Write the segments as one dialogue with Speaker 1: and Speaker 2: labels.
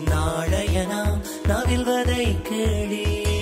Speaker 1: நாளைய நாம் நவில்வதை கேளி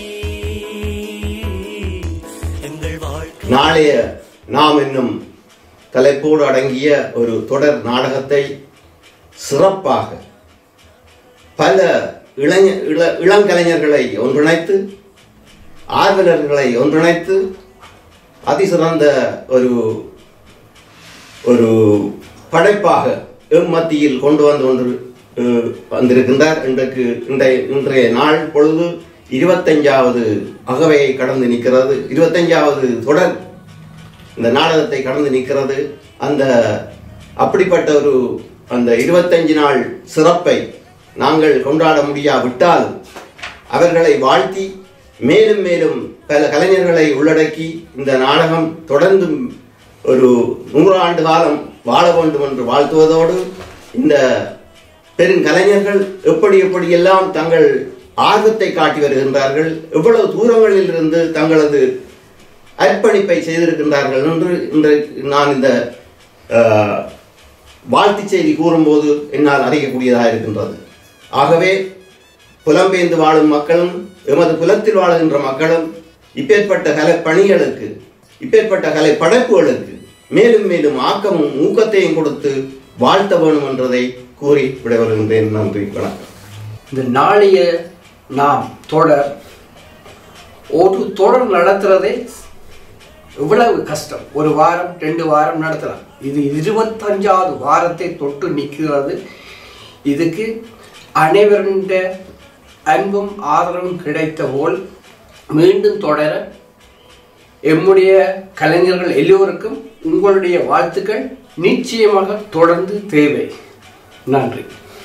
Speaker 1: எங்கள் வாழ்க்கை
Speaker 2: நாளைய நாம் என்னும் தலைப்போடு அடங்கிய ஒரு தொடர் நாடகத்தை சிறப்பாக பல இளைஞ இள இளங்கலைஞர்களை ஒன்றிணைத்து ஆர்வலர்களை ஒன்றிணைத்து அதிசிறந்த ஒரு ஒரு படைப்பாக எம் மத்தியில் கொண்டு வந்து கொண்டு அஹ், வந்திருக்கின்றார் இன்றைக்கு இன்றைய இன்றைய நாள் பொழுது இருபத்தஞ்சாவது அகவையை கடந்து நிற்கிறது இருபத்தஞ்சாவது தொடர் இந்த நாடகத்தை கடந்து நிற்கிறது அந்த அப்படிப்பட்ட ஒரு அந்த இருபத்தஞ்சு நாள் சிறப்பை நாங்கள் கொண்டாட முடியாவிட்டால் அவர்களை வாழ்த்தி மேலும் மேலும் பல கலைஞர்களை உள்ளடக்கி இந்த நாடகம் தொடர்ந்து ஒரு நூறாண்டு காலம் வாழ வேண்டும் என்று வாழ்த்துவதோடு இந்த பெருங்கலைஞர்கள் எப்படி எப்படியெல்லாம் தங்கள் ஆர்வத்தை காட்டி வருகின்றார்கள் எவ்வளவு தூரங்களில் இருந்து தங்களது அர்ப்பணிப்பை செய்திருக்கின்றார்கள் என்று இன்றைக்கு நான் இந்த அஹ், வாழ்த்துச் செய்தி கூறும்போது என்னால் அறியக்கூடியதாக இருக்கின்றது ஆகவே புலம்பெயர்ந்து வாழும் மக்களும் எமது புலத்தில் வாழுகின்ற மக்களும் இப்பேற்பட்ட கலை பணிகளுக்கு இப்பேற்பட்ட கலை படைப்புகளுக்கு மேலும் மேலும் ஆக்கமும் ஊக்கத்தையும் கொடுத்து வாழ்த்த வேண்டும் என்றதை கூறி விடைபெறுகின்றேன் நன்றி வணக்கம்
Speaker 3: இந்த நாளைய நாம் தொடர் ஒரு தொடர் நடத்துறதே இவ்வளவு கஷ்டம் ஒரு வாரம் ரெண்டு வாரம் நடத்தலாம் இது இருபத்தஞ்சாவது வாரத்தை தொட்டு நிற்கிறது இதுக்கு அனைவருடைய அன்பும் ஆதரவும் கிடைத்த போல் மீண்டும் தொடர எம்முடைய கலைஞர்கள் எல்லோருக்கும் உங்களுடைய வாழ்த்துக்கள் நிச்சயமாக தொடர்ந்து தேவை நன்றி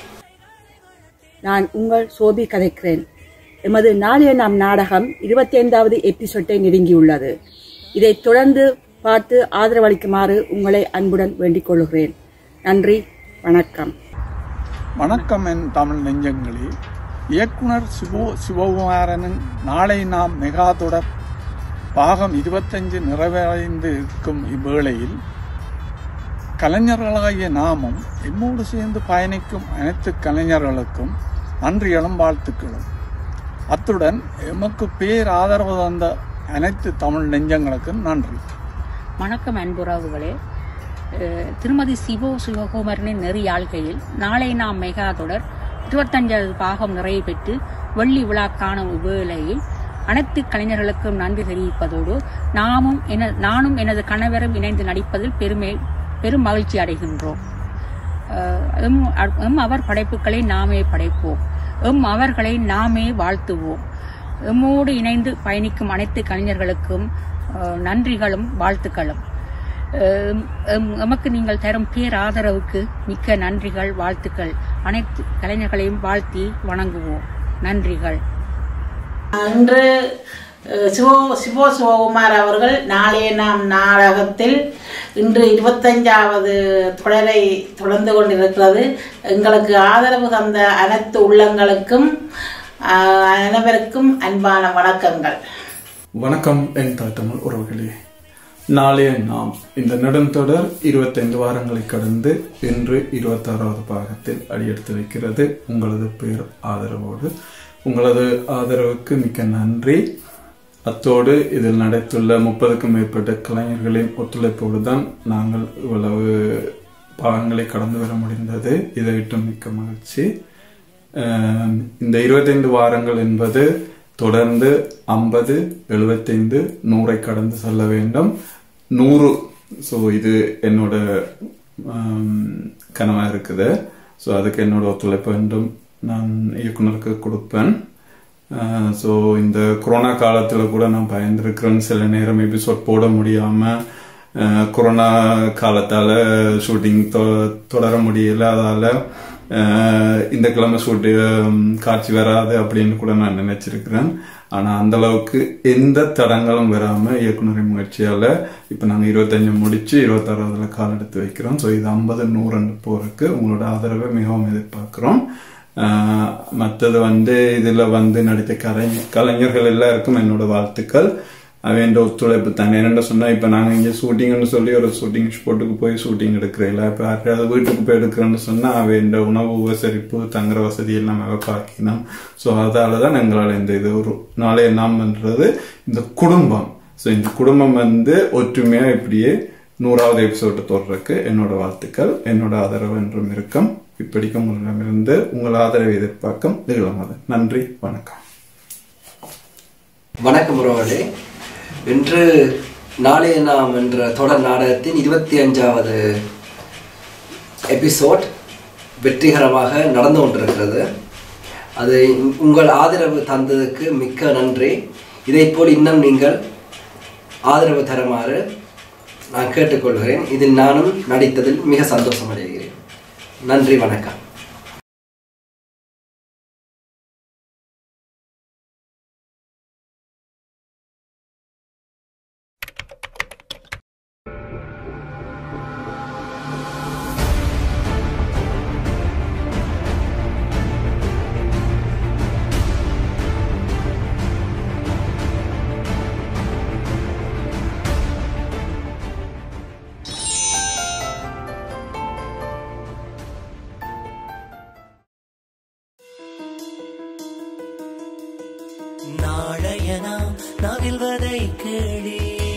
Speaker 4: நான் உங்கள் சோபி கதைக்கிறேன் எமது நாளைய நாம் நாடகம் இருபத்தி ஐந்தாவது எபிசோட்டை நெருங்கியுள்ளது இதைத் தொடர்ந்து பார்த்து ஆதரவளிக்குமாறு உங்களை அன்புடன் வேண்டிக் கொள்கிறேன் நன்றி வணக்கம்
Speaker 5: வணக்கம் என் தமிழ் நெஞ்சங்களே இயக்குனர் சிவோ சிவகுமாரனின் நாளை நாம் மெகா தொடர் பாகம் இருபத்தஞ்சு நிறைவடைந்து இருக்கும் இவ்வேளையில் கலைஞர்களாகிய நாமும் எம்மோடு சேர்ந்து பயணிக்கும் அனைத்து கலைஞர்களுக்கும் நன்றிகளும் வாழ்த்துக்களும் அத்துடன் எமக்கு பேர் ஆதரவு தந்த அனைத்து தமிழ் நெஞ்சங்களுக்கும் நன்றி
Speaker 6: வணக்கம் அன்புறவுகளே அஹ், திருமதி சிவோ சிவகுமரனின் நெறியாள்கையில் நாளை நாம் மெகா தொடர் இருபத்தஞ்சாவது பாகம் நிறைவு பெற்று வெள்ளி விழா காணும் வேளையில் அனைத்து கலைஞர்களுக்கும் நன்றி தெரிவிப்பதோடு நாமும் என நானும் எனது கணவரும் இணைந்து நடிப்பதில் பெருமை பெரும் மகிழ்ச்சி அடைகின்றோம் அஹ், எம் எம் அவர் படைப்புகளை நாமே படைப்போம் எம் அவர்களை நாமே வாழ்த்துவோம் எம்மோடு இணைந்து பயணிக்கும் அனைத்து கலைஞர்களுக்கும் அஹ், நன்றிகளும் வாழ்த்துக்களும் அஹ், எம்- எமக்கு நீங்கள் தரும் பேராதரவுக்கு மிக்க நன்றிகள் வாழ்த்துக்கள் அனைத்து கலைஞர்களையும் வாழ்த்தி வணங்குவோம் நன்றிகள்
Speaker 7: இன்று அஹ், சிவோ சிவோ சிவகுமார் அவர்கள் நாளைய நாம் நாடகத்தில் இன்று இருபத்தஞ்சாவது தொடரை தொடர்ந்து கொண்டிருக்கிறது எங்களுக்கு ஆதரவு தந்த அனைத்து உள்ளங்களுக்கும் அஹ், அனைவருக்கும் அன்பான வணக்கங்கள்
Speaker 5: வணக்கம் என் தமிழ் உறவுகளே நாளைய நாம் இந்த நெடுந்தொடர் இருபத்தைந்து வாரங்களை கடந்து இன்று இருபத்தாறாவது பாகத்தில் அடியெடுத்து வைக்கிறது உங்களது பேர் ஆதரவோடு உங்களது ஆதரவுக்கு மிக்க நன்றி அத்தோடு இதில் நடைத்துள்ள முப்பதுக்கும் மேற்பட்ட கலைஞர்களின் ஒத்துழைப்போடு தான் நாங்கள் இவ்வளவு பாகங்களை கடந்து வர முடிந்தது இதை விட்டு மிக்க மகிழ்ச்சி அஹ் இந்த இருபத்தைந்து வாரங்கள் என்பது தொடர்ந்து ஐம்பது எழுபத்தைந்து நூறை கடந்து செல்ல வேண்டும் நூறு ஸோ இது என்னோட கனவாக இருக்குது ஸோ அதுக்கு என்னோட ஒத்துழைப்பு வேண்டும் நான் இயக்குனருக்கு கொடுப்பேன் ஸோ இந்த கொரோனா காலத்தில் கூட நான் பயந்துருக்கிறேன் சில நேரம் எபிசோட் போட முடியாமல் கொரோனா காலத்தால் ஷூட்டிங் தொடர முடியல அதால் இந்த கிழமை ஷூட்டு காட்சி வராது அப்படின்னு கூட நான் நினைச்சிருக்கிறேன் ஆனால் அந்த அளவுக்கு எந்த தடங்களும் வராமல் இயக்குனரின் முயற்சியால் இப்போ நாங்கள் இருபத்தஞ்சு முடிச்சு இருபத்தாறாவதுல கால் எடுத்து வைக்கிறோம் ஸோ இது ஐம்பது நூறு போகிறதுக்கு உங்களோட ஆதரவை மிகவும் எதிர்பார்க்குறோம் மற்றது வந்து இதில் வந்து நடித்த கலை கலைஞர்கள் எல்லாருக்கும் என்னோட வாழ்த்துக்கள் அவன் ஒத்துழைப்பு தானே என்னென்ன சொன்னா இப்ப நாங்க இங்க ஷூட்டிங்னு சொல்லி ஒரு ஷூட்டிங் ஸ்பாட்டுக்கு போய் ஷூட்டிங் எடுக்கிறேன் இப்ப யாராவது வீட்டுக்கு போய் எடுக்கிறேன்னு சொன்னா அவன் உணவு உபசரிப்பு தங்குற வசதி எல்லாம் அவ பார்க்கணும் ஸோ அதாலதான் எங்களால் இந்த இது ஒரு நாளைய நாம்ன்றது இந்த குடும்பம் ஸோ இந்த குடும்பம் வந்து ஒற்றுமையா இப்படியே நூறாவது எபிசோடு தொடர்றதுக்கு என்னோட வாழ்த்துக்கள் என்னோட ஆதரவு என்றும் இருக்கும் இப்படிக்கும் உங்களிடமிருந்து உங்கள் ஆதரவை எதிர்பார்க்கும் நிகழமாது நன்றி வணக்கம்
Speaker 3: வணக்கம் உறவுகளே இன்று நாளைய நாம் என்ற தொடர் நாடகத்தின் இருபத்தி அஞ்சாவது எபிசோட் வெற்றிகரமாக நடந்து கொண்டிருக்கிறது அது உ- உங்கள் ஆதரவு தந்ததுக்கு மிக்க நன்றி இதைப்போல் இன்னும் நீங்கள் ஆதரவு தருமாறு நான் கேட்டுக்கொள்கிறேன் இதில் நானும் நடித்ததில் மிக சந்தோஷம் அடைகிறேன் நன்றி வணக்கம்
Speaker 1: நாளைய நாம் நவில்வதை கேளி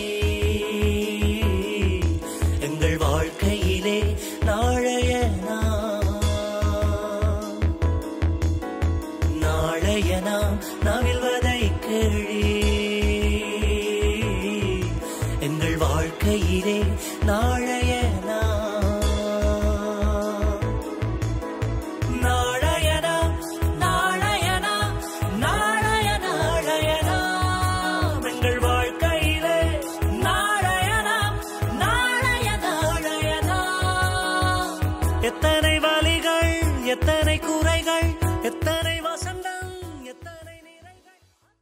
Speaker 1: எங்கள் வாழ்க்கையிலே நாளைய நாம் நாளைய நாம் நவில்வதை கேளி எங்கள் வாழ்க்கையிலே நாளைய நாம் நாளையனா நாளையனா நாளைய நாளையனா எங்கள் வாழ்க்கையிலே நாளையனா நாளைய நாளையனா எத்தனை வலிகள் எத்தனை குறைகள் எத்தனை வசந்தம் எத்தனை நிறைகள்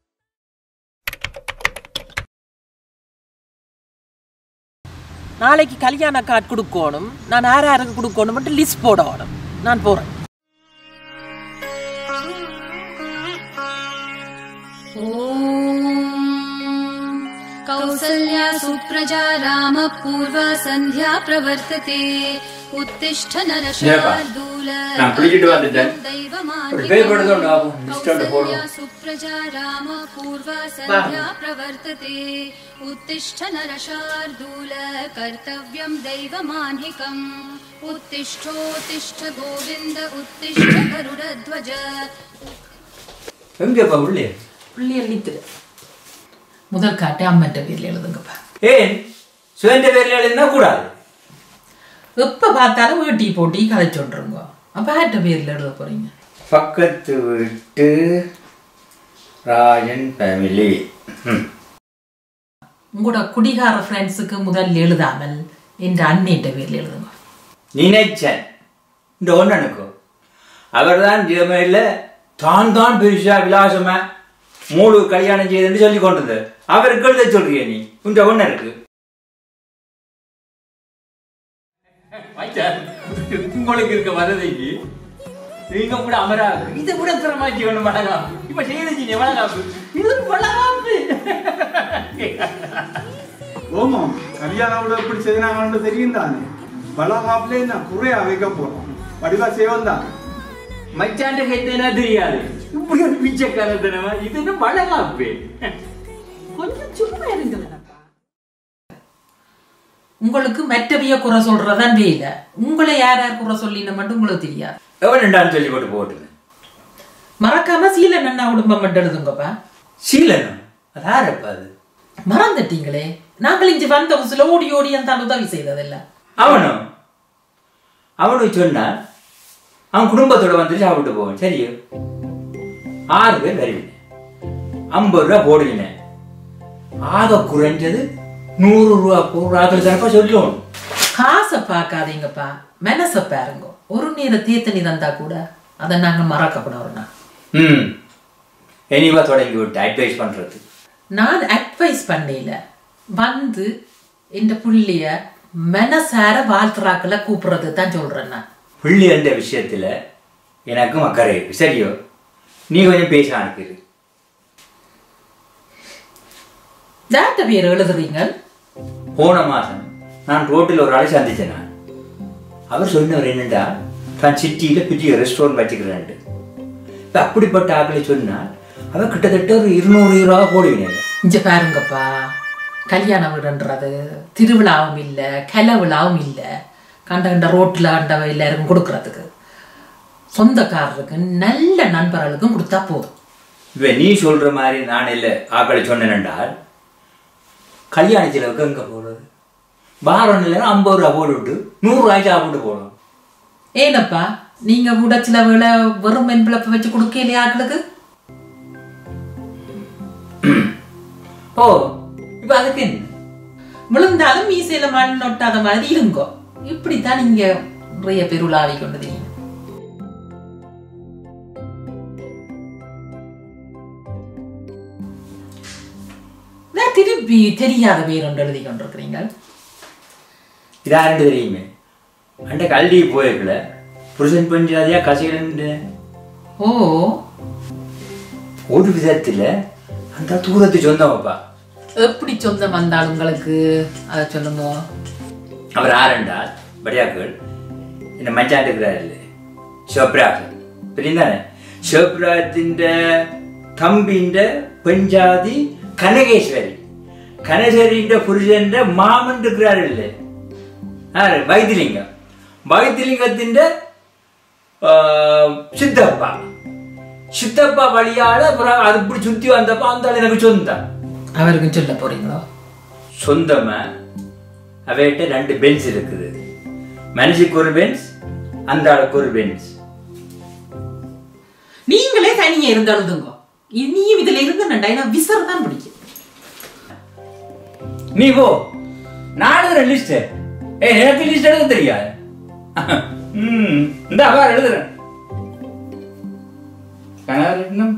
Speaker 8: நாளைக்கு கல்யாண கார்டு கொடுக்கணும் நான் யார் யாருக்கு கொடுக்கணும் மட்டும் லிஸ்ட் போடணும் நான் போறேன்
Speaker 9: ॐ कौसल्या सुप्रजा रामपूर्वा सन्ध्या प्रवर्तते उत्तिष्ठ नरशार्दूल
Speaker 10: நான் குளிச்சிட்டு வந்துட்டேன். ஒரு பேர் போட்டு கொண்டு வா, list ஒன்று போடுவோம்.
Speaker 9: कौसल्या सुप्रजा रामपूर्वा सन्ध्या प्रवर्तते उत्तिष्ठ नरशार्दूल कर्तव्यं दैवमान्हिकम् उत्तिष्ठोत्तिष्ठ गोविन्द उत्तिष्ठ गरुडध्वज
Speaker 10: எங்கப்பா உள்ளே
Speaker 7: பிள்ளைகள் நித்துது முதல் காட்டு அம்மன்ற பேர்ல எழுதுங்கப்பா
Speaker 10: ஏன் சுயந்த பேர்ல எழுதினா கூடாது
Speaker 7: எப்ப பார்த்தாலும் வீட்டி போட்டி கதை சொல்றோங்க அப்ப யார்கிட்ட பேர்ல எழுத போறீங்க
Speaker 10: பக்கத்து வீட்டு ராஜன் ஃபேமிலி
Speaker 7: உங்களோட குடிகார ஃப்ரெண்ட்ஸுக்கு முதல் எழுதாமல் என்ற அண்ணேட்ட பேர்ல எழுதுங்க
Speaker 10: நினைச்சேன் இந்த ஒன்னனுக்கு அவர்தான் ஜெர்மனில தான் தான் பெருசா விலாசமா மூணு கல்யாணம் செய்துன்னு சொல்லி கொண்டது அவருக்கு எழுத சொல்றிய நீ உண்ட ஒன்னருக்கு உங்களுக்கு இருக்க வசதிக்கு நீங்க கூட அமரா இதை கூட திறமாச்சு ஒண்ணு வளகாம் இப்ப செய்து வளகாப்பு இது வளகாப்பு
Speaker 11: ஓமாம் கல்யாணம் எப்படி செய்யறாங்கன்னு தெரியும் தானே பலகாப்லே நான் குறையா வைக்க போறோம் வடிவா செய்வோம் தான்
Speaker 10: மச்சாண்ட கைத்தனா தெரியாது இப்படி ஒரு பிச்சைக்காரத்தனமா இது என்ன வளகாப்பு
Speaker 7: கொஞ்சம் சும்மா இருங்களேன்ப்பா உங்களுக்கு மற்றவிய குறை சொல்றதான் வேலை உங்களை யார் யார் குறை சொல்லின மட்டும் உங்களுக்கு தெரியாது
Speaker 10: எவன் ரெண்டாலும் சொல்லி போட்டு போட்டுது
Speaker 7: மறக்காம சீலன் அண்ணா குடும்பம் மட்டும் எழுதுங்கப்பா
Speaker 10: சீலனம் அது யாரப்பா அது
Speaker 7: மறந்துட்டீங்களே நாங்கள் இங்க வந்த புதுசுல ஓடி ஓடி அந்த உதவி செய்ததில்ல
Speaker 10: அவனும் அவனுக்கு சொன்னா அவன் குடும்பத்தோட வந்து சாப்பிட்டு போவான் சரியோ ஆறு பேர் வருவினேன் ஐம்பது ரூபா போடுவினேன் ஆக குறைஞ்சது நூறு ரூபா போடுறாக்கள் தானப்பா சொல்லுவோம்
Speaker 7: காசை பார்க்காதீங்கப்பா மனசை பாருங்க ஒரு நேரம் தீர்த்தனி தந்தா கூட அதை நாங்க மறக்கப்படணும்
Speaker 10: ம் இனிவா தொடங்கி விட்டு அட்வைஸ் பண்றது
Speaker 7: நான் அட்வைஸ் பண்ணல வந்து இந்த புள்ளிய மனசார வாழ்த்துறாக்களை கூப்பிடுறது தான் சொல்றேன் நான்
Speaker 10: புள்ளி என்ற விஷயத்துல எனக்கும் அக்கறை இருக்கு சரியோ நீ கொஞ்சம் பேச அனுப்பிடு
Speaker 7: யார்கிட்ட பேர் எழுதுறீங்க
Speaker 10: போன மாதம் நான் ரோட்டில் ஒரு ஆளை சந்திச்சேன் நான் அவர் சொன்னவர் என்னடா தான் சிட்டியில் பெரிய ரெஸ்டாரண்ட் வச்சுக்கிறேன்ட்டு இப்போ அப்படிப்பட்ட ஆக்களை சொன்னால் அவர் கிட்டத்தட்ட ஒரு இருநூறு ரூபா போடுவேன்
Speaker 7: இங்க பாருங்கப்பா கல்யாண வீடுன்றது திருவிழாவும் இல்லை கலை விழாவும் இல்லை கண்ட கண்ட ரோட்டில் கண்ட எல்லாருக்கும் கொடுக்கறதுக்கு சொந்தக்காரருக்கு நல்ல நண்பர்களுக்கும் கொடுத்தா போதும்
Speaker 10: இப்போ நீ சொல்ற மாதிரி நான் இல்லை ஆக்களை சொன்னேன் என்றால் கல்யாண செலவுக்கு எங்கே போகிறது பாரம் இல்லைன்னா ஐம்பது ரூபா போட்டுவிட்டு நூறுரூவாய்க்கு சாப்பிட்டு போகணும்
Speaker 7: ஏனப்பா நீங்க கூட சில வேளை வெறும் மென்பிளப்ப வச்சு கொடுக்கலையா ஆக்களுக்கு
Speaker 10: ஓ இப்போ அதுக்கு என்ன
Speaker 7: விழுந்தாலும் மீசையில மண் நொட்டாத மாதிரி இருங்கோ இப்படித்தான் நீங்க நிறைய பேர் உலாவி கொண்டது நான் திருப்பி தெரியாத பேர் ஒன்று எழுதி கொண்டிருக்கிறீங்க
Speaker 10: இதாண்டு தெரியுமே அண்ட கல்வி போயிருக்கல புருஷன் பஞ்சாதியா கசைகள்
Speaker 7: ஓ
Speaker 10: ஒரு விதத்தில் அந்த தூரத்து சொந்தம் அப்பா
Speaker 7: எப்படி சொந்தம் வந்தால் உங்களுக்கு அதை சொல்லுங்க
Speaker 10: அவர் ஆரண்டா படியாக்கள் இந்த மச்சான் இருக்கிறாரு சிவபிராஜ் தெரியுந்தானே சிவபிராஜிന്റെ തമ്പിന്റെ പെൺജാതി കനകേശ്വരി കനകേശ്വരിന്റെ പുരുഷന്റെ മാമൻ இருக்கிறாരില്ലേ ആര് വൈദ്യലിംഗം വൈദ്യലിംഗത്തിന്റെ ആ, சித்தப்பா சித்தப்பா வழியால அப்புறம் அது இப்படி சுத்தி வந்தப்ப அந்த ஆள் எனக்கு சொந்தம்
Speaker 7: அவருக்கும் சொல்ல போறீங்களோ
Speaker 10: சொந்தமா அவைகிட்ட ரெண்டு பென்ஸ் இருக்குது மனுஷிக்கு ஒரு பென்ஸ் அந்த ஆளுக்கு ஒரு பென்ஸ்
Speaker 7: நீங்களே தனியா இருந்து எழுதுங்க இனியும் இதுல இருந்து நான் விசர் தான் பிடிக்கும்
Speaker 10: நீ போ நான் எழுதுறேன் லிஸ்ட் ஏ எனக்கு லிஸ்ட் எழுத தெரியாது ம் இந்த அவார் எழுதுறேன் கனகரட்னம்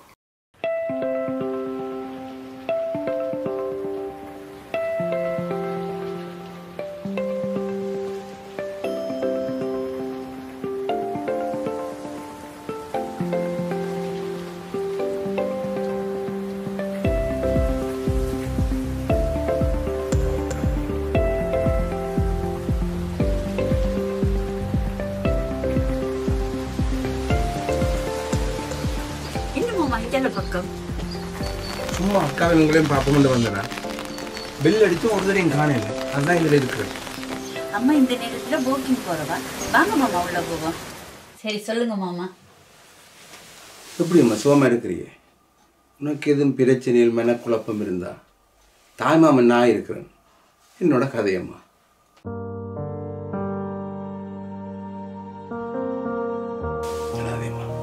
Speaker 4: இன்னும் மகிழ்ச்சியான பக்கம்
Speaker 12: சும்மா அக்காவை உங்களையும் பார்ப்போம்னு வந்தேன் பில் அடித்து ஒரு தடையும் காணல அதுதான் இதில் இருக்கிறது
Speaker 4: அம்மா இந்த நேரத்துல போக்கிங் போறவா வாங்க மாமா உள்ள போவோம் சரி சொல்லுங்க மாமா
Speaker 12: எப்படிம்மா சுகமாக இருக்கிறியே உனக்கு எதுவும் பிரச்சனையில் மனக்குழப்பம் இருந்தா தாய்மாமன் நான் இருக்கிறேன் என்னோட கதையம்மா அழாதேம்மா.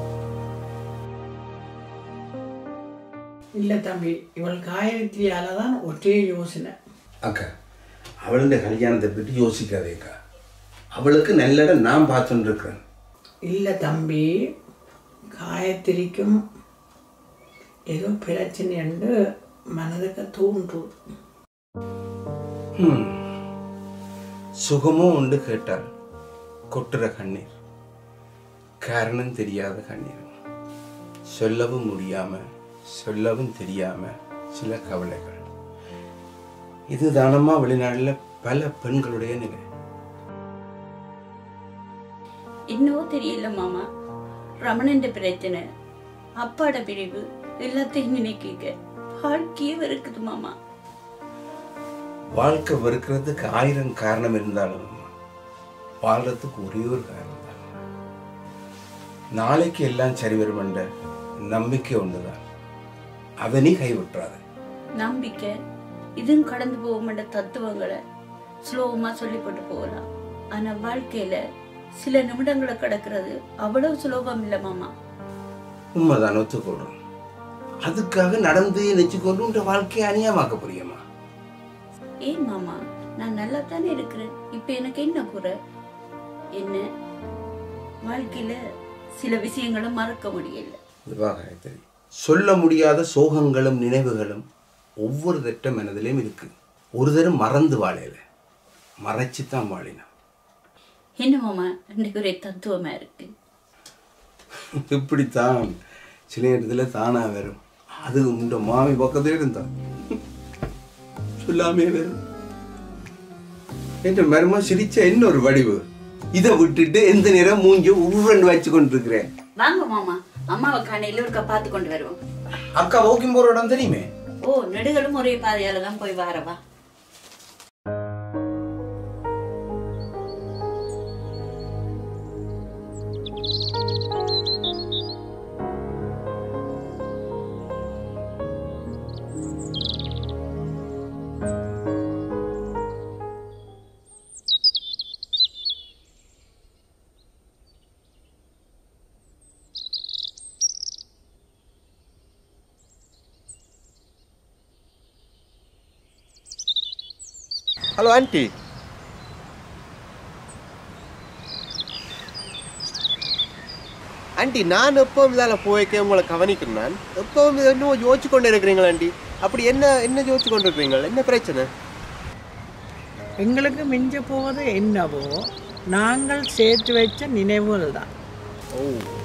Speaker 13: இல்லை தம்பி இவள் காயத்ரியால தான் ஒரே யோசனை
Speaker 12: அக்கா அவளுடைய கல்யாணத்தை பற்றி யோசிக்காதேக்கா அவளுக்கு நல்ல இடம் நான் பார்த்துட்டு இருக்கிறேன்
Speaker 13: இல்லை தம்பி காயத்ரிக்கும் ஏதோ பிரச்சனை என்று மனதுக்கு தோன்றும்
Speaker 12: ஹம். சுகமும் உண்டு கேட்டால் கொட்டுற கண்ணீர் காரணம் தெரியாத கண்ணீர் சொல்லவும் முடியாம சொல்லவும் தெரியாம சில கவலைகள் இது தானமா வெளிநாடுல பல பெண்களுடைய நிலை
Speaker 4: என்னவோ தெரியல மாமா ரமணன் பிரச்சனை அப்பாட பிரிவு எல்லாத்தையும் நினைக்க வாழ்க்கையே வெறுக்குது மாமா
Speaker 12: வாழ்க்கை வெறுக்கிறதுக்கு ஆயிரம் காரணம் இருந்தாலும் வாழ்றதுக்கு ஒரே ஒரு காரணம் தான் நாளைக்கு எல்லாம் சரி வரும் என்ற நம்பிக்கை ஒண்ணுதான் அதை நீ கைவிட்டுறாத
Speaker 4: நம்பிக்கை இதுவும் கடந்து போகுமென்ற தத்துவங்களை ஸ்லோவமா சொல்லி போட்டு போகலாம் ஆனா வாழ்க்கையில சில நிமிடங்களை கடக்கிறது அவ்வளவு சுலபம் இல்லை மாமா
Speaker 12: உண்மைதான் ஒத்துக்கொள்றோம் அதுக்காக நடந்து நினைச்சுக்கொண்டு உன்ற வாழ்க்கையை அநியமாக்க புரியுமா
Speaker 4: ஏன் மாமா நான் நல்லா தானே இருக்கிறேன் இப்ப எனக்கு என்ன குறை என்ன வாழ்க்கையில சில விஷயங்களை மறக்க முடியல
Speaker 12: இதுவா காயத்ரி சொல்ல முடியாத சோகங்களும் நினைவுகளும் ஒவ்வொரு திட்ட மனதிலையும் இருக்கு ஒரு தரம் மறந்து வாழையில மறைச்சு தான் வாழினான்
Speaker 4: என்ன மாமா இன்னைக்கு ஒரே தத்துவமா இருக்கு
Speaker 12: இப்படித்தான் சில இடத்துல தானா வரும் அது உண்ட மாமி பக்கத்துல இருந்தான் சொல்லாமே வரும் என்ற மர்மம் சிரிச்ச இன்னொரு வடிவு இதை விட்டுட்டு எந்த நேரம் மூஞ்சி உருண்டு வச்சு கொண்டிருக்கிறேன்
Speaker 14: வாங்க மாமா அம்மாவை காணையில ஒருக்கா பார்த்து கொண்டு வருவோம்
Speaker 12: அக்கா வாக்கிங் போற இடம் தெரியுமே
Speaker 14: ஓ நெடுகளும் ஒரே பாதையால தான் போய் வாரவா
Speaker 15: ஹலோ ஆண்டி ஆண்டி நான் எப்பவும் இதால் போய்க்க உங்களை கவனிக்கிறேன் நான் எப்பவும் இதை இன்னும் யோசிச்சு கொண்டு இருக்கிறீங்களா ஆண்டி அப்படி என்ன என்ன யோசிச்சு கொண்டு இருக்கிறீங்க என்ன பிரச்சனை
Speaker 13: எங்களுக்கு மிஞ்ச போவது என்னவோ நாங்கள் சேர்த்து வச்ச நினைவுகள் தான்
Speaker 15: ஓ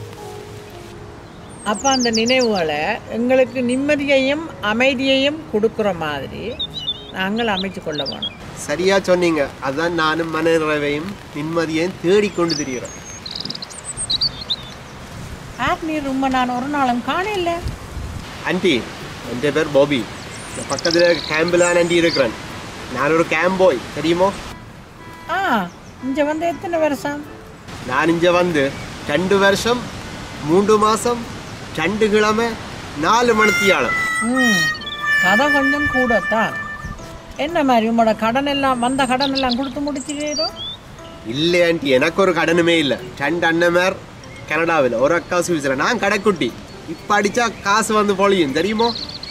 Speaker 13: அப்போ அந்த நினைவுகளை எங்களுக்கு நிம்மதியையும் அமைதியையும் கொடுக்குற மாதிரி நாங்கள் அமைச்சு கொள்ள வேணும்
Speaker 15: சரியா சொன்னீங்க அதான் நானும் மன நிறைவையும் நிம்மதியையும் தேடிக்கொண்டு திரிகிறேன்
Speaker 13: ஆப் நீர் ரொம்ப நான் ஒரு நாளும் காணல
Speaker 15: ஆண்டி என் பேர் பாபி இந்த பக்கத்தில் கேம்பில் தான் ஆண்டி இருக்கிறேன் நான் ஒரு கேம்ப் பாய் தெரியுமோ
Speaker 13: ஆ இங்கே வந்து எத்தனை வருஷம்
Speaker 15: நான் இங்கே வந்து ரெண்டு வருஷம் மூன்று மாதம் ரெண்டு கிழமை நாலு மணித்தியாலம்
Speaker 13: ம் கதை கொஞ்சம் கூடத்தான் என்ன மாதிரி உங்களோட கடன் எல்லாம் வந்த கடன் எல்லாம் கொடுத்து முடிச்சிட்டீரோ
Speaker 15: இல்லை ஆண்டி எனக்கு ஒரு கடனுமே இல்லை ரெண்டு அண்ணமார் கனடாவில் ஒரு அக்கா சுவிஸில் நான் கடைக்குட்டி இப்போ அடித்தா காசு வந்து பொழியும் தெரியுமோ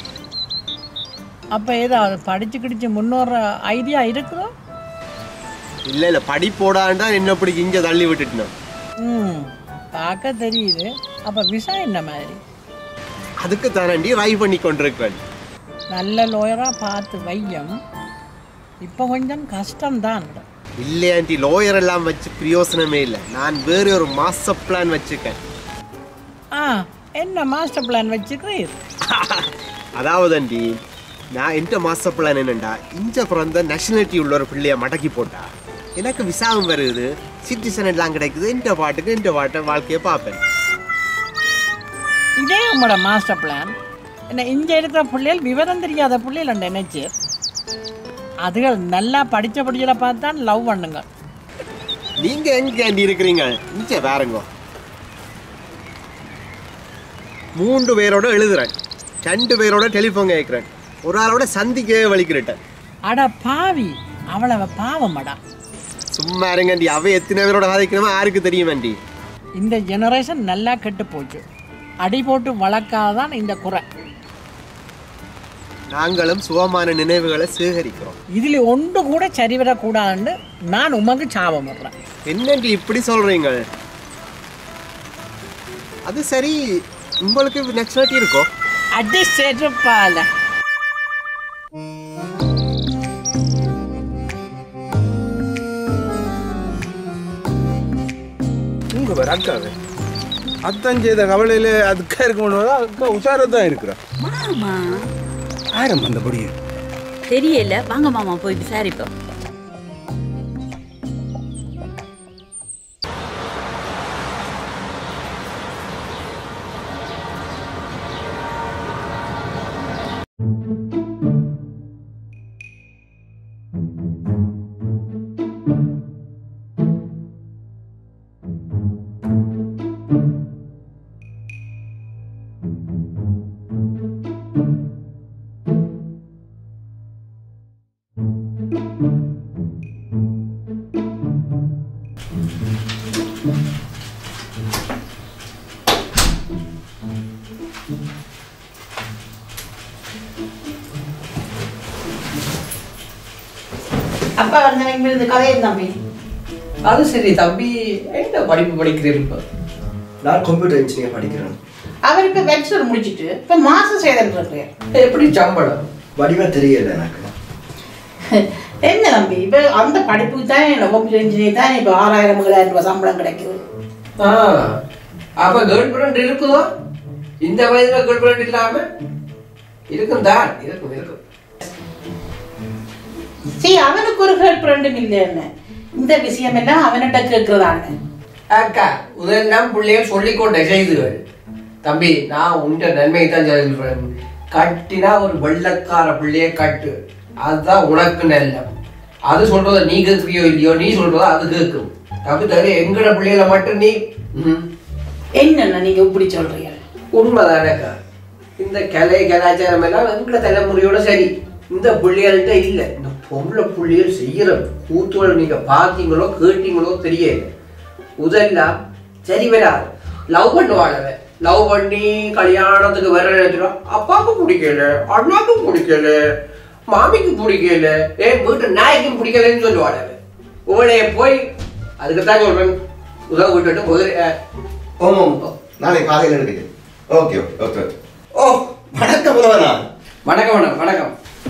Speaker 13: அப்போ ஏதாவது படிச்சு கிடிச்சு முன்னோற ஐடியா இருக்குதோ
Speaker 15: இல்லை இல்லை படிப்போடாண்டா என்ன பிடிக்க இங்கே தள்ளி விட்டுட்டேன்
Speaker 13: ம் பார்க்க தெரியுது அப்போ விசா என்ன மாதிரி
Speaker 15: அதுக்கு தானண்டி ரை பண்ணி கொண்டிருக்கிறேன்
Speaker 13: நல்ல லோயராக பார்த்து வையம் இப்போ கொஞ்சம் கஷ்டம்தான்
Speaker 15: இல்லை ஆண்டி லோயர் எல்லாம் வச்சு பிரயோசனமே இல்லை நான் வேறு ஒரு மாஸ்டர் பிளான் வச்சுருக்கேன்
Speaker 13: ஆ என்ன மாஸ்டர் பிளான் வச்சுக்கிறீர்
Speaker 15: அதாவது ஆண்டி நான் எந்த மாஸ்டர் பிளான் என்னண்டா இஞ்ச பிறந்த நேஷனாலிட்டி உள்ள ஒரு பிள்ளைய மடக்கி போட்டா எனக்கு விசாவும் வருது சிட்டிசன் எல்லாம் கிடைக்குது இந்த பாட்டுக்கு இந்த பாட்டை வாழ்க்கையை பார்ப்பேன்
Speaker 13: இதே உங்களோட மாஸ்டர் பிளான் என்ன இங்கே இருக்கிற பிள்ளைகள் விவரம் தெரியாத பிள்ளைகள் நினைச்சு அதுகள் நல்லா படித்த படிச்சதை பார்த்தா லவ் பண்ணுங்க
Speaker 15: நீங்க எங்க ஆண்டி இருக்கிறீங்க இங்க பாருங்க மூன்று பேரோட எழுதுறேன் ரெண்டு பேரோட டெலிஃபோன் கேட்குறேன் ஒரு ஆளோட சந்திக்கவே வலிக்கிறேன்
Speaker 13: அட பாவி அவ்வளவு பாவமடா
Speaker 15: சும்மா இருங்க ஆண்டி அவ எத்தனை பேரோட சாதிக்கணுமோ யாருக்கு தெரியும் ஆண்டி
Speaker 13: இந்த ஜெனரேஷன் நல்லா கெட்டு போச்சு அடி போட்டு வளர்க்காதான் இந்த குறை
Speaker 15: நாங்களும் சுகமான நினைவுகளை சேகரிக்கிறோம்
Speaker 13: இதுல ஒன்று கூட சரிவரக்கூடாதுன்னு நான் உமக்கு சாபம் விடுறேன்
Speaker 15: என்னண்டி இப்படி சொல்றீங்க அது சரி உங்களுக்கு நேச்சுரலிட்டி இருக்கோ
Speaker 13: அடி செருப்பால
Speaker 12: உங்க பேர் அக்காவே அத்தான் செய்த கவலையில அதுக்கா இருக்க முடியாது அக்கா உஷாரத்தான் இருக்கிறா
Speaker 14: மாமா
Speaker 12: ஆரம் அந்த பொடியை
Speaker 14: தெரியல வாங்க மாமா போய் விசாரிப்போம்
Speaker 13: அப்பா வந்தவங்க இந்த கதையை தம்பி
Speaker 3: அது சரி தம்பி என்ன படிப்பு படிக்கிறீர்கள் இப்போ நான் கம்ப்யூட்டர் இன்ஜினியர் படிக்கிறேன்
Speaker 13: அவர் இப்ப பேச்சுலர் முடிச்சிட்டு இப்ப மாசம் செய்துட்டு இருக்காரு
Speaker 3: எப்படி சம்பளம் வடிவா தெரியல எனக்கு
Speaker 13: என்ன தம்பி இப்ப அந்த படிப்புக்கு தான் என்ன கம்ப்யூட்டர் இன்ஜினியர் தான் இப்ப ஆறாயிரம் ஏழாயிரம் ரூபாய் சம்பளம் கிடைக்குது
Speaker 3: ஆ அப்ப கேர்ள் ஃப்ரெண்ட் இருக்குதோ இந்த வயதுல கேர்ள் ஃப்ரெண்ட் இல்லாம இருக்கும் தான் இருக்கும் இருக்கும்
Speaker 7: சரி அவனுக்கு ஒரு கேர்ள் ஃப்ரெண்டும் இல்லைன்னு இந்த விஷயம் எல்லாம் அவன்கிட்ட கேட்கறதான்னு
Speaker 3: அக்கா இதெல்லாம் பிள்ளைகள் சொல்லிக்கொண்ட செய்திகள் தம்பி நான் உன்ட நன்மையை தான் சொல்றேன் கட்டினா ஒரு வெள்ளக்கார பிள்ளைய கட்டு அதுதான் உனக்கு நல்லம் அது சொல்றத நீ கேட்கிறியோ இல்லையோ நீ சொல்றத அது கேட்கும் தம்பி தவிர எங்கட பிள்ளைகளை மட்டும் நீ ம்,
Speaker 7: என்னண்ணா நீங்க இப்படி சொல்றீங்க
Speaker 3: உண்மைதானேக்கா இந்த கலை கலாச்சாரம் எல்லாம் எங்கட தலைமுறையோட சரி இந்த பிள்ளைகள்கிட்ட இல்லை இந்த பொம்பளை பிள்ளைகள் செய்யற கூத்துகளை நீங்க பார்த்தீங்களோ கேட்டீங்களோ தெரியல உதெல்லாம் சரி வராது லவ் பண்ணுவாளவ லவ் பண்ணி கல்யாணத்துக்கு வர நேரத்துல அப்பாவுக்கு பிடிக்கல அண்ணாக்கும் பிடிக்கல மாமிக்கு பிடிக்கல ஏன் வீட்டு நாய்க்கும் பிடிக்கலன்னு சொல்லுவாளவ உங்களைய போய் அதுக்கு தான் சொல்றேன் உதவ விட்டுட்டு வேறு
Speaker 2: ஓம் நாளைக்கு காலையில் எடுக்கிறேன் ஓகே ஓகே ஓகே ஓ வணக்கம் புலவனா
Speaker 3: வணக்கம் வணக்கம் வணக்கம்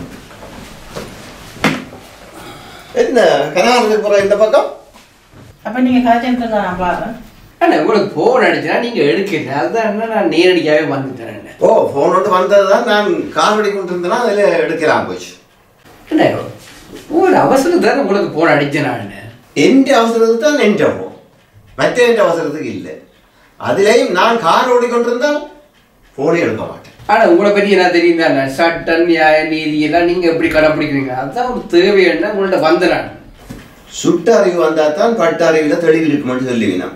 Speaker 2: என்ன கனகாலத்துக்கு போகிற இந்த பக்கம்
Speaker 7: அப்ப நீங்க கதைச்சு நான் பாரு
Speaker 3: அண்ணா உங்களுக்கு போன் அடிச்சா நீங்க எடுக்கல அதுதான் என்ன நான் நேரடியாவே வந்துட்டேன்
Speaker 2: ஓ ஃபோன் ஒன்று வந்தது தான் நான் காமெடி கொண்டு இருந்தேன்னா அதில் எடுக்கலாம் போச்சு
Speaker 3: என்ன ஒரு அவசரம் தானே உங்களுக்கு போன் அடிச்சேன் நான்
Speaker 2: எந்த அவசரத்துக்கு தான் எந்த ஃபோன் மற்ற எந்த அவசரத்துக்கு இல்லை அதுலேயும் நான் கார் ஓடிக்கொண்டிருந்தால் ஃபோனே எடுக்க மாட்டேன்
Speaker 3: ஆனா உங்களை பத்தி என்ன தெரியும் தானே சட்டம் நியாய நீதி எல்லாம் நீங்க எப்படி கடைப்பிடிக்கிறீங்க அதுதான் ஒரு தேவையான உங்கள்ட்ட வந்த நான்
Speaker 2: சுட்ட அறிவு வந்தால் தான் பட்ட அறிவில் தெளிவு இருக்குமென்று சொல்லுவீனா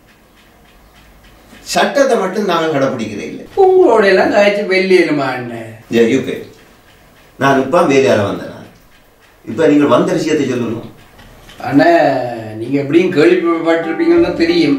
Speaker 2: சட்டத்தை மட்டும் நாங்கள் கடைப்பிடிக்கிறே இல்லை
Speaker 3: உங்களோட எல்லாம் கழிச்சு வெளியேறுமா அண்ணன்
Speaker 2: ஏ யூகே நான் இப்போ வேலையால் வந்தேன் நான் இப்போ நீங்கள் வந்த விஷயத்தை சொல்லணும்
Speaker 3: ஆனா நீங்க எப்படியும் கேள்விப்பட்டிருப்பீங்கன்னு தான் தெரியும்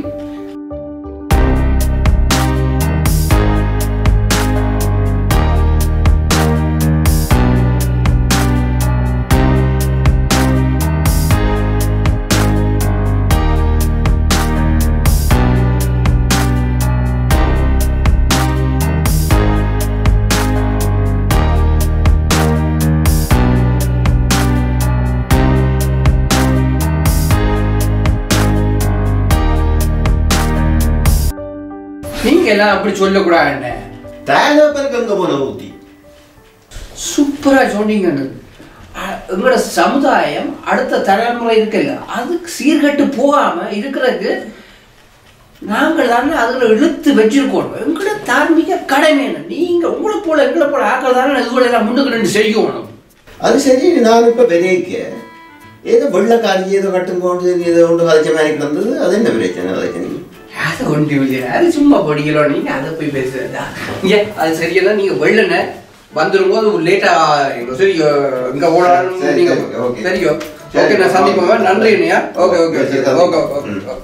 Speaker 3: நீங்க எல்லாம் அப்படி சொல்லக்கூடாது அண்ணன்
Speaker 2: தயாரிப்பருக்கு எங்கே போன ஊத்தி
Speaker 3: சூப்பரா சொன்னீங்க அண்ணன். அ- எங்களோட சமுதாயம் அடுத்த தலைமுறை இருக்குல்ல அதுக்கு சீர்கட்டு போகாம இருக்கிறதுக்கு நாங்கள் தானே அதுல இழுத்து வச்சிருக்கோம் எங்களோட தார்மீக கடமை என்ன நீங்க உங்களை போல எங்களை போல ஆக்கள் தானே இதுகளை எல்லாம் முன்னுக்கு நின்று செய்யணும்
Speaker 2: அது சரி நான் இப்போ பெரியக்க ஏதோ வெள்ளக்காரி ஏதோ கட்டும் கொண்டு ஏதோ கொண்டு கதைச்ச மாதிரி கிடந்தது அது என்ன பிரச்சனை கதைச்ச நீ
Speaker 3: அது ஒன்று இல்லை அது சும்மா படிக்கிறோம் நீங்க அதை போய் பேசுறதா இங்க அது சரியெல்லாம் நீங்க வெள்ளன வந்துரும்போது லேட்டா சரி இங்க ஓடணும்
Speaker 2: சரி,
Speaker 3: நீங்க
Speaker 2: சரி, okay.
Speaker 3: சரியோ
Speaker 2: சரி,
Speaker 3: ஓகே நான் சந்திப்போம் நன்றி இல்லையா ஓகே ஓகே
Speaker 2: சரி,
Speaker 3: ஓகே
Speaker 2: சந்திப்போம்.
Speaker 3: ஓகே ஓகே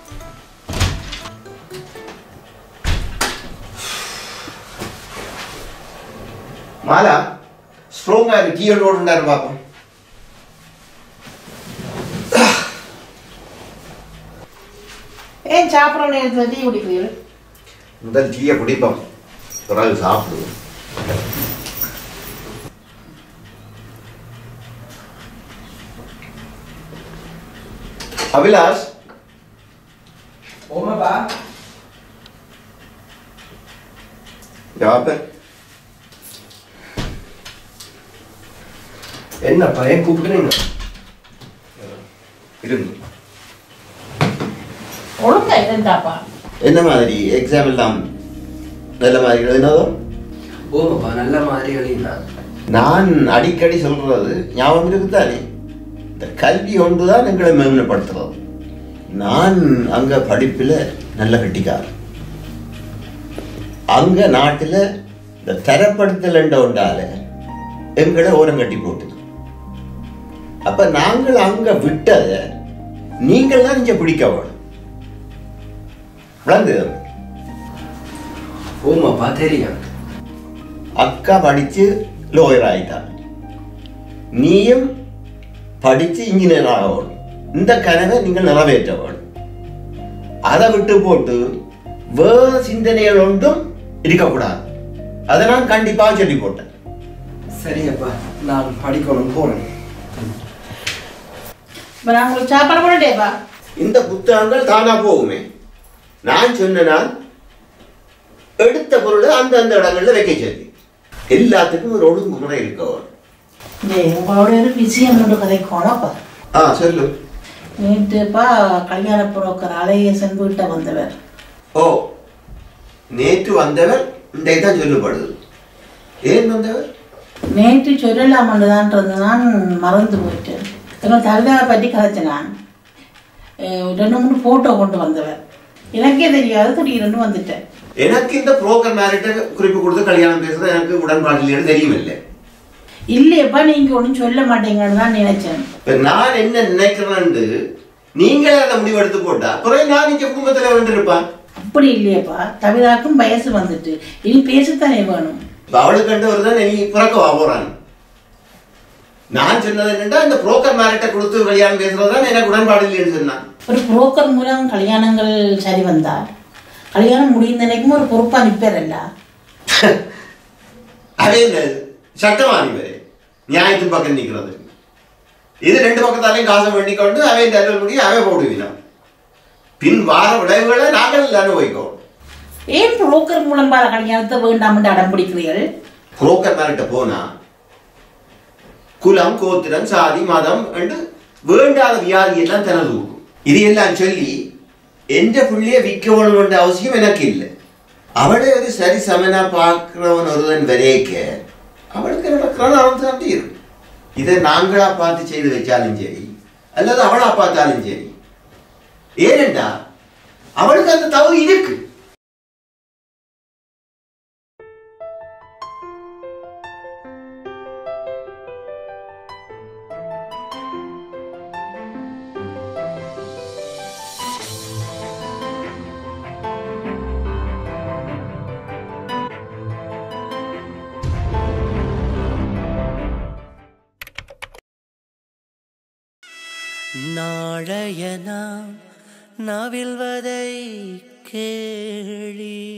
Speaker 2: மாலா ஸ்ட்ராங்காக இருக்கு டீ ஒன்று ஓடுண்டாரு பார்ப்போம்
Speaker 7: ஏன் சாப்பிட்ற நேரத்தில் டீ குடிக்கிறீர்கள்
Speaker 2: முதல் டீயை குடிப்போம் பிறகு சாப்பிடுவோம் அபிலாஷ்
Speaker 3: ஓமாப்பா
Speaker 2: ஜவாபர்
Speaker 3: என்னப்பா ஏன் கூப்பிடுறீங்க
Speaker 2: இருங்க
Speaker 7: ஒழுங்கா இருந்தாப்பா
Speaker 2: என்ன மாதிரி எக்ஸாம் எல்லாம் நல்ல மாதிரி எழுதினதோ
Speaker 3: ஓமாப்பா நல்ல மாதிரி எழுதினா
Speaker 2: நான் அடிக்கடி சொல்றது ஞாபகம் இருக்குதானே இந்த கல்வி ஒன்று தான் எங்களை மேம்படுத்துறது நான் அங்க படிப்பில் நல்ல கட்டிக்கார் அங்க நாட்டில் இந்த தரப்படுத்தல் என்ற ஒன்றால எங்களை ஓரம் கட்டி போட்டு அப்ப நாங்கள் அங்க விட்டதை நீங்கள் தான் இங்க பிடிக்க வேணும் விளங்குது
Speaker 3: ஓமாப்பா தெரியும்
Speaker 2: அக்கா படிச்சு லோயர் ஆயிட்டான் நீயும் படிச்சு இன்ஜினியர் ஆகணும் இந்த கனவை நீங்கள் நிறைவேற்ற வேணும் அதை விட்டு போட்டு வேறு சிந்தனைகள் ஒன்றும் இருக்கக்கூடாது அதை நான் கண்டிப்பாக சொல்லி போட்டேன்
Speaker 3: சரியப்பா நான் படிக்கணும் போறேன்
Speaker 7: இப்போ நான் உங்களுக்கு சாப்பாடு போட்டுட்டேப்பா
Speaker 2: இந்த புத்தகங்கள் தானா போகுமே நான் சொன்னால் எடுத்த பொருளை அந்த அந்த இடங்கள்ல வைக்க சொல்லி எல்லாத்துக்கும் ஒரு ஒழுங்குமுறை இருக்க வேணும்
Speaker 16: டேய், உங்களோட ஒரு விஷயம் ஒன்று கதைக்கோனப்பா
Speaker 2: ஆ சொல்லு
Speaker 16: நேற்றுப்பா கல்யாண புரோக்கர் அலையேசன் வீட்டை வந்தவர்
Speaker 2: ஓ நேற்று வந்தவர் இன்றைக்கு தான் சொல்லப்படுது ஏன் வந்தவர்
Speaker 16: நேற்று சொல்லலாமன்னு தான் இருந்து நான் மறந்து போயிட்டேன் எங்கள் தகுதியை பற்றி கதைச்சினான் அஹ் ரெண்டு மூணு ஃபோட்டோ கொண்டு வந்தவர் எனக்கே தெரியாது திடீர்னு வந்துட்டேன்
Speaker 2: எனக்கு இந்த புரோக்கர் மேரிட்ட குறிப்பு கொடுத்து கல்யாணம் பேசுறது எனக்கு உடன்பாடு இல்லைன்னு தெரியும் இல்லை
Speaker 16: இல்லையப்பா நீங்கள் ஒன்றும் சொல்ல மாட்டீங்கன்னு தான் நினைச்சேன்
Speaker 2: இப்ப நான் என்ன நினைக்கிறேன்னு நீங்களே அந்த முடிவு எடுத்து போட்டா அப்புறம் நான் இங்க குடும்பத்துல வந்து இருப்பான்
Speaker 16: அப்படி இல்லையப்பா தவிராக்கும் வயசு வந்துட்டு இனி பேசத்தானே வேணும்
Speaker 2: இப்ப அவளுக்கு கண்டு வருதான் நீ பிறக்கவா போறான் நான் சொன்னது என்னன்னா இந்த புரோக்கர் மேரிட்ட கொடுத்து கல்யாணம் பேசுறதுதான் எனக்கு உடன்பாடு இல்லைன்னு சொன்னான்
Speaker 16: ஒரு புரோக்கர் மூலம் கல்யாணங்கள் சரி வந்தால் கல்யாணம் முடிந்த நினைக்கும் ஒரு பொறுப்பா நிற்பேரல்ல
Speaker 2: அதே இந்த சட்டமானி வரை நியாயத்தின் பக்கம் நிக்கிறது இது ரெண்டு பக்கத்தாலையும் காசை வேண்டி கொண்டு அவன் அலுவல் முடி அவன் போடுவினான் பின் வார விளைவுகளை நாங்கள் அனுபவிக்கோம்
Speaker 16: ஏன் புரோக்கர் மூலம் பார கல்யாணத்தை வேண்டாம்னு அடம் பிடிக்கிறீர்கள்
Speaker 2: புரோக்கர் மேரிட்ட போனா குலம் கோத்திரம் சாதி மதம் என்று வேண்டாத வியாதி எல்லாம் தனது இது எல்லாம் சொல்லி எந்த புள்ளிய விற்க வேணும்ன்ற அவசியம் எனக்கு இல்லை அவளை ஒரு சரி சமனா பார்க்கிறவன் ஒருவன் வரைக்க அவளுக்கு நடக்கிறான் அவன் தான் தீரும் இதை நாங்களா பார்த்து செய்து வச்சாலும் சரி அல்லது அவளா பார்த்தாலும் சரி ஏனென்றா அவளுக்கு அந்த தவறு இருக்கு
Speaker 1: நாளைய நாம் நவில்வதை கேளி